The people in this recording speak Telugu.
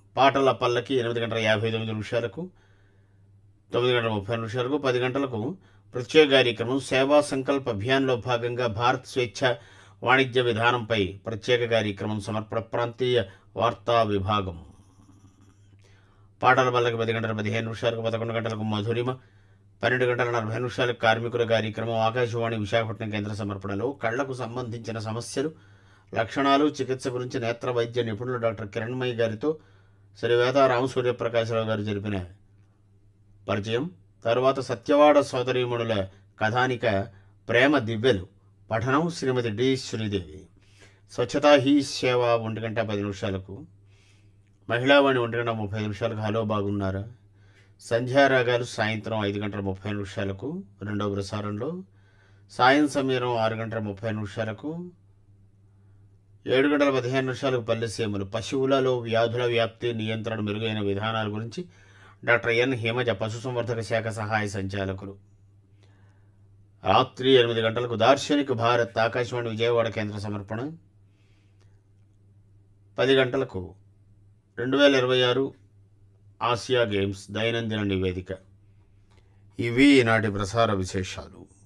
పాటల పల్లకి ఎనిమిది గంటల యాభై తొమ్మిది నిమిషాలకు తొమ్మిది గంటల ముప్పై నిమిషాలకు పది గంటలకు ప్రత్యేక కార్యక్రమం సేవా సంకల్ప అభియాన్లో భాగంగా భారత్ స్వేచ్ఛ వాణిజ్య విధానంపై ప్రత్యేక కార్యక్రమం సమర్పణ ప్రాంతీయ వార్తా విభాగం పాటల పల్లకి పది గంటల పదిహేను నిమిషాలకు పదకొండు గంటలకు మధురిమ పన్నెండు గంటల నలభై నిమిషాలకు కార్మికుల కార్యక్రమం ఆకాశవాణి విశాఖపట్నం కేంద్ర సమర్పణలో కళ్లకు సంబంధించిన సమస్యలు లక్షణాలు చికిత్స గురించి నేత్ర వైద్య నిపుణులు డాక్టర్ కిరణ్మయ్య గారితో శ్రీ వేద రామసూర్యప్రకాశరావు గారు జరిపిన పరిచయం తరువాత సత్యవాడ సోదరీమణుల కథానిక ప్రేమ దివ్యలు పఠనం శ్రీమతి డి శ్రీదేవి స్వచ్ఛతా హీ సేవ ఒంటి గంట పది నిమిషాలకు మహిళావాణి ఒంటి గంట ముప్పై నిమిషాలకు హలో బాగున్నారా సంధ్యారాగాలు సాయంత్రం ఐదు గంటల ముప్పై నిమిషాలకు రెండవ ప్రసారంలో సాయం సమీరం ఆరు గంటల ముప్పై నిమిషాలకు ఏడు గంటల పదిహేను నిమిషాలకు పల్లెసీమలు పశువులలో వ్యాధుల వ్యాప్తి నియంత్రణ మెరుగైన విధానాల గురించి డాక్టర్ ఎన్ హేమజ పశుసంవర్ధక శాఖ సహాయ సంచాలకులు రాత్రి ఎనిమిది గంటలకు దార్శనిక భారత్ ఆకాశవాణి విజయవాడ కేంద్ర సమర్పణ పది గంటలకు రెండు వేల ఇరవై ఆరు ఆసియా గేమ్స్ దైనందిన నివేదిక ఇవి ఈనాటి ప్రసార విశేషాలు